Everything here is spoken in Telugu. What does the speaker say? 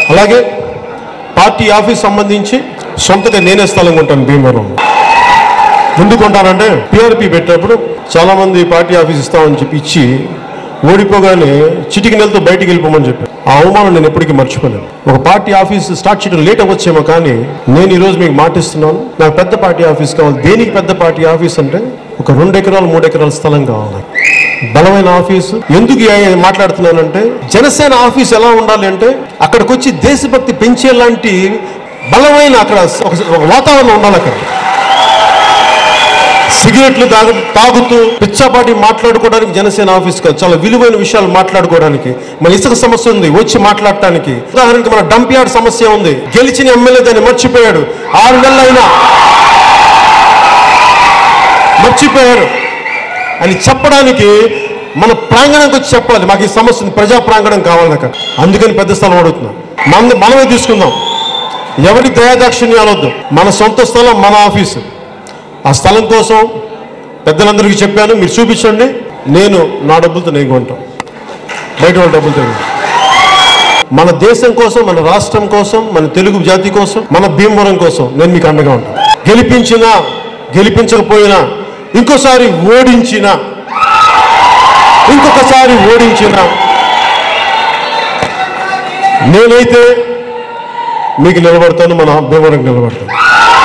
అలాగే పార్టీ ఆఫీస్ సంబంధించి సొంతగా నేనే స్థలం కొంటాను భీమవరం ఎందుకు కొంటానంటే పిఆర్పి పెట్టినప్పుడు చాలా మంది పార్టీ ఆఫీస్ ఇస్తామని చెప్పి ఇచ్చి ఓడిపోగానే చిటికి నెలతో బయటికి వెళ్ళిపోమని చెప్పాను ఆ అవమానం నేను ఎప్పటికీ మర్చిపోలేను ఒక పార్టీ ఆఫీస్ స్టార్ట్ చేయడం లేట్ అవ్వచ్చేమో కానీ నేను ఈరోజు మీకు మాటిస్తున్నాను నాకు పెద్ద పార్టీ ఆఫీస్ కావాలి దేనికి పెద్ద పార్టీ ఆఫీస్ అంటే ఒక రెండు ఎకరాలు మూడు ఎకరాల స్థలం కావాలి బలమైన ఆఫీసు ఎందుకు ఈ- మాట్లాడుతున్నానంటే జనసేన ఆఫీస్ ఎలా ఉండాలి అంటే అక్కడికి వచ్చి దేశభక్తి పెంచేలాంటి బలమైన అక్కడ ఒక ఒక వాతావరణం ఉండాలి అక్కడ సిగరెట్లు తాగు తాగుతూ పిచ్చాపాటి మాట్లాడుకోవడానికి జనసేన ఆఫీస్ కాదు చాలా విలువైన విషయాలు మాట్లాడుకోవడానికి మన ఇసుక సమస్య ఉంది వచ్చి మాట్లాడటానికి ఉదాహరణకి మన డంప్ యార్డ్ సమస్య ఉంది గెలిచిన ఎమ్మెల్యే దాన్ని మర్చిపోయాడు ఆరు నెలలైనా మర్చిపోయారు అని చెప్పడానికి మన ప్రాంగణంకి వచ్చి చెప్పాలి మాకు ఈ సమస్య ఉంది ప్రజా ప్రాంగణం కావాలి నాకు అందుకని పెద్ద స్థలం అడుగుతున్నాం మన మనమే తీసుకుందాం ఎవరి దయాదాక్షిణ్యాలు వద్దు మన సొంత స్థలం మన ఆఫీసు ఆ స్థలం కోసం పెద్దలందరికీ చెప్పాను మీరు చూపించండి నేను నా డబ్బులతో నేను కొంటాం బయట వాళ్ళ డబ్బులతో నేను. మన దేశం కోసం మన రాష్ట్రం కోసం మన తెలుగు జాతి కోసం మన భీమవరం కోసం నేను మీకు అండగా ఉంటాను గెలిపించినా గెలిపించకపోయినా ఇంకోసారి ఓడించిన ఇంకొకసారి ఓడించిన నేనైతే మీకు నిలబడతాను మన భీమవరం నిలబడతాను